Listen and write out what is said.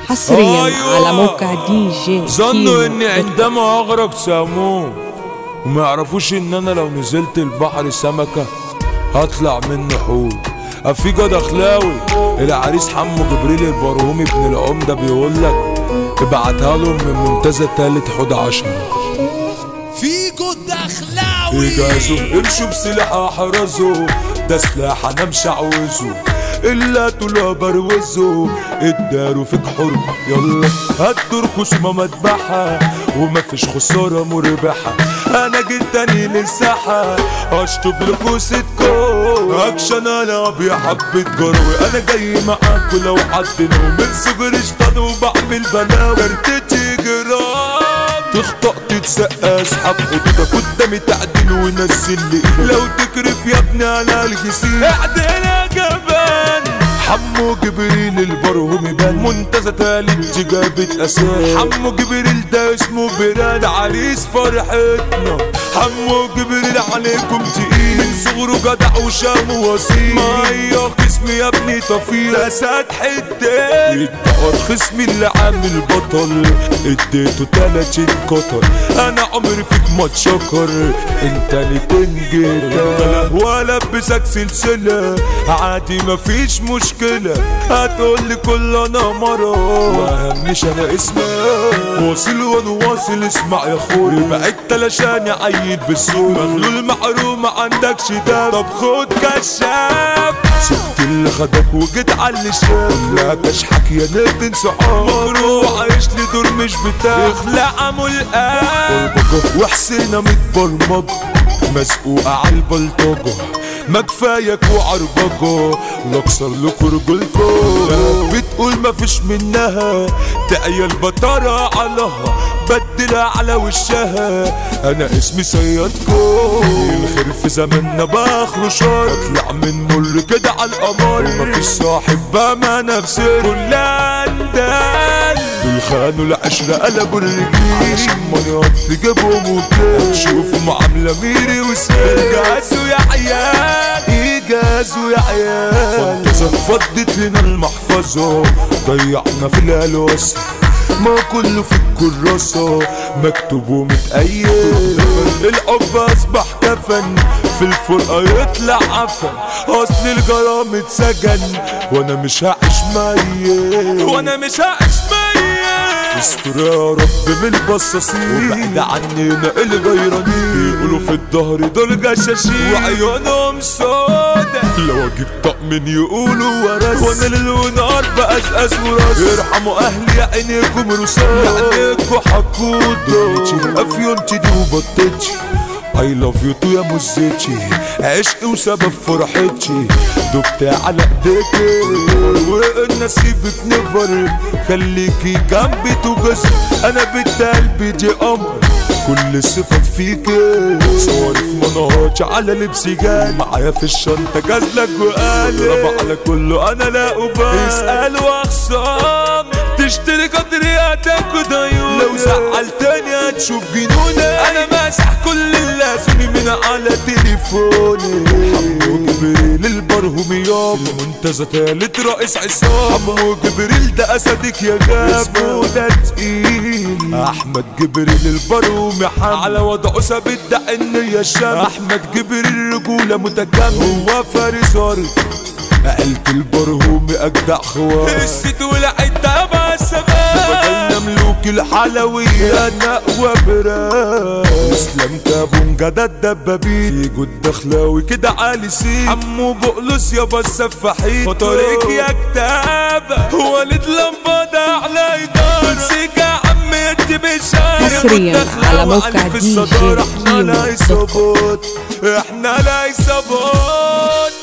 حصريا أيوة. على موقع دي جي ظنوا كيمو اني دوت كوم. عندما اغرق ساموه وما يعرفوش ان انا لو نزلت البحر سمكة هطلع منه حوت افيجا دخلاوي العريس حمو جبريل البرهومي ابن العمدة بيقول لك ابعتها لهم من منتزه تالت حوض عشرة فيجو الدخلاوي يجازوا امشوا بسلاح احرزوا ده سلاح انا مش عاوزه الا طول بروزه اداروا فيك حر يلا هتدور خصومة مذبحة ومفيش خسارة مربحة انا جيت تاني للساحة اشطب لكوا ستكو اكشن العب يا حبة جروي انا جاي معاكوا لو حد نو من صغر شطان وبعمل بلاوي كارتتي جرام تخطأ تتسقى اسحب خطوطك قدامي تعدل ونزل لي لو تكرف يا ابني على الجسيم اعدل يا جبان حمو جبريل البرهم بان منتزه تالت جابت اساس حمو جبريل ده اسمه براد عريس فرحتنا حمو جبريل عليكم تقيل من صغره جدع وشام وصيل ميه خصمي يا ابني طفيل اسد حدين الدقر خصمي اللي عامل بطل اديته تلاتين قطر انا عمري فيك ما اتشكر انت اللي تنجد والبسك سلسله عادي مفيش مشكله هتقولي كل انا مره واهمش انا اسمي واصل وانا واصل اسمع يا اخوي بقيت تلاشاني عيل بالسوق مغلول محروم ما عندكش ده طب خد كشاف سبت اللي خدك وجيت على اللي شاف لا كشحك يا نادي صحاب مجروح عايش لي دور مش بتاع اخلع ملقاه وحسينة متبرمج مسقوقة على البلطجة ما كفايك وعربجة لاكسر لكم رجولكم بتقول مفيش منها تعيا البطارة علىها بدلها على وشها انا اسمي سيادكم الخير في زماننا باخره شر اطلع من مر كده على القمر مفيش صاحب بما نفسي كلها اندال دول خانوا العشرة قلبوا الرجلين عشان ما نقعد في جيبهم وكده تشوفوا معاملة ميري وسير جازوا يا عيال يجازوا يا عيال فضت فضت لنا المحفظة ضيعنا في الهلوسة ما كله في الكراسة مكتوب ومتأيد الحب أصبح كفن في الفرقة يطلع عفن أصل الجرام اتسجن وأنا مش هعيش ميت وأنا مش هعيش ميت استر يا رب من البصاصين وبعد عننا الغيرانين بيقولوا في الظهر دول جشاشين وعيونهم سودا لو اجيب طقم يقولوا ورث وانا ليل ونهار بقزقز وراس ارحموا اهلي يا عينيكم رصاص عينيكوا حقودة افيونتي دي وبطتش اي لاف يو تو يا مزيتشي عشقي وسبب فرحتي دبت على ايديكي وان سيبك نفر خليكي جنبي تجزي انا بنت قلبي دي قمر كل صفات فيكي صوري في منهاج على لبسي جاي معايا في الشنطة جازلك وقالي ضرب على كله انا لا ابالي اسأل واخصام تشتري قدري هتاخد عيون لو زعلتني هتشوف جنوني انا ماسح كل اللي لازمني من على تليفوني حمو جبريل البرهوميات المنتزه تالت رئيس عصام حمو جبريل ده اسدك يا جاب اسمه ده تقيل احمد جبريل البرهومي حمو على وضعه ثابت ده ان يا الشام احمد جبريل رجوله متكامل هو فارس ارض عيلة البرهومي اجدع خوات الست والعدة مع السماء مجالنا ملوك الحلويات نقوى براس اسلام كابون جدع الدبابين في جود دخلاوي كده عالي سين حمو بقلص يابا السفاحين وطريق يا كتاب ولد لمبادة على ايدار سيكا عم انت بشار حصرياً على موقع في دي جي الصدارة احنا كيمو لا دوت كوم. يصبوت احنا لا يصبوت